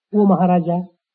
ఓ మహారాజా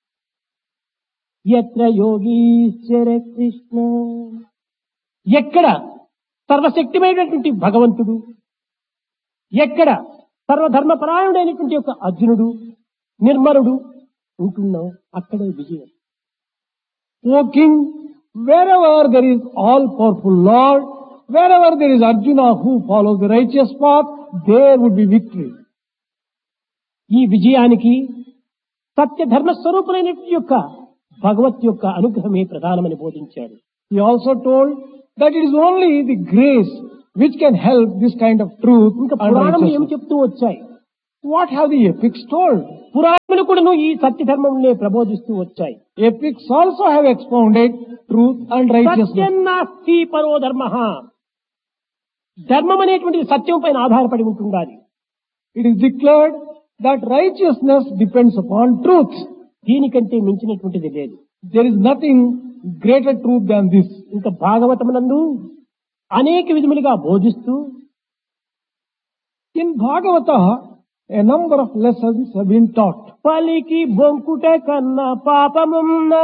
ఎత్ర యోగీశ్వర కృష్ణ ఎక్కడ సర్వశక్తిమైనటువంటి భగవంతుడు ఎక్కడ సర్వధర్మపరాయణుడైనటువంటి యొక్క అర్జునుడు నిర్మరుడు ఉంటున్నావు అక్కడే విజయం O king, wherever there is all powerful Lord, wherever there is Arjuna who follows the righteous path, there would be victory. ఈ విజయానికి సత్య ధర్మ స్వరూపులైనటువంటి యొక్క భగవత్ యొక్క అనుగ్రహమే ప్రధానమని బోధించాడు He also told that it is only the grace which can help this kind of truth ఇంకా and పురాణములు ఏం righteousness. చెప్తూ వచ్చాయి What have the epics told? పురాణములు కూడాను ఈ సత్య ధర్మములే ప్రబోధిస్తూ వచ్చాయి Epics also have expounded truth and righteousness. సత్యం నాస్తి పరో ధర్మ ధర్మం అనేటువంటిది సత్యం పైన ఆధారపడి ఉంటుండాలి It is declared that righteousness depends upon truth. దీనికంటే మించినటువంటిది లేదు There is nothing greater truth than this. ఇంకా భాగవతమునందు అనేక విధములుగా బోధిస్తూ In Bhagavata, a number of lessons have been taught. పలికి బొంకుట కన్నా పాపమున్నా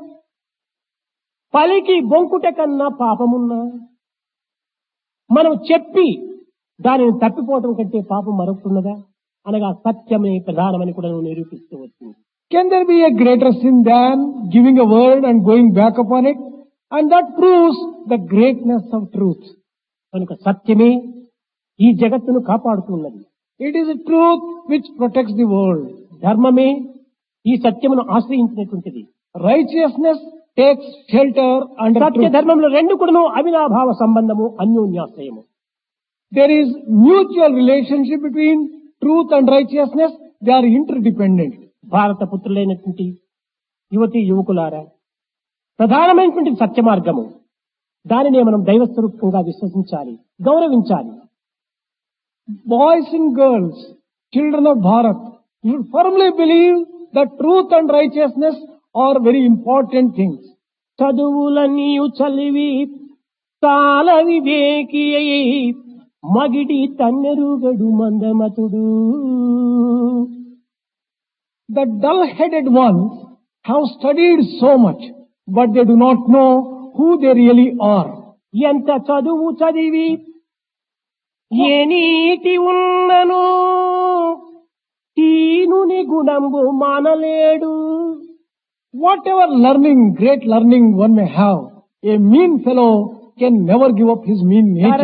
పలికి బొంకుట కన్నా పాపమున్నా మనం చెప్పి దానిని తప్పిపోవటం కంటే పాపం మరొకటున్నదా అనగా సత్యమే ప్రధానమని కూడా నువ్వు నిరూపిస్తూ వచ్చింది Can there be a greater sin than giving a word and going back upon it? And that proves the greatness of truth. కనుక సత్యమే ఈ జగత్తును కాపాడుతున్నది It is a truth which protects the world. ధర్మమే ఈ సత్యమును ఆశ్రయించినటువంటిది Righteousness takes shelter under సత్య truth. ధర్మంలో రెండు కూడాను అవినాభావ సంబంధము అన్యోన్యాశ్రయము There is mutual relationship between truth and righteousness. They are interdependent. భారత పుత్రులైనటువంటి యువతి యువకులారా ప్రధానమైనటువంటి సత్య మార్గము దానినే మనం దైవస్వరూపంగా విశ్వసించాలి గౌరవించాలి Boys and girls, children of Bharat, you should firmly believe that truth and righteousness are very important things. చదువులన్నీయు చలివి చాలా వివేకి అయి మగిడి తన్నెరుగడు మందమతుడు The dull-headed ones have studied so much, but they do not know who they really are. ఎంత చదువు చదివి ఏ నీతి ఉన్నను తీనుని గుణంబు మానలేడు Whatever learning, great learning one may have, a mean fellow can never give up his mean nature.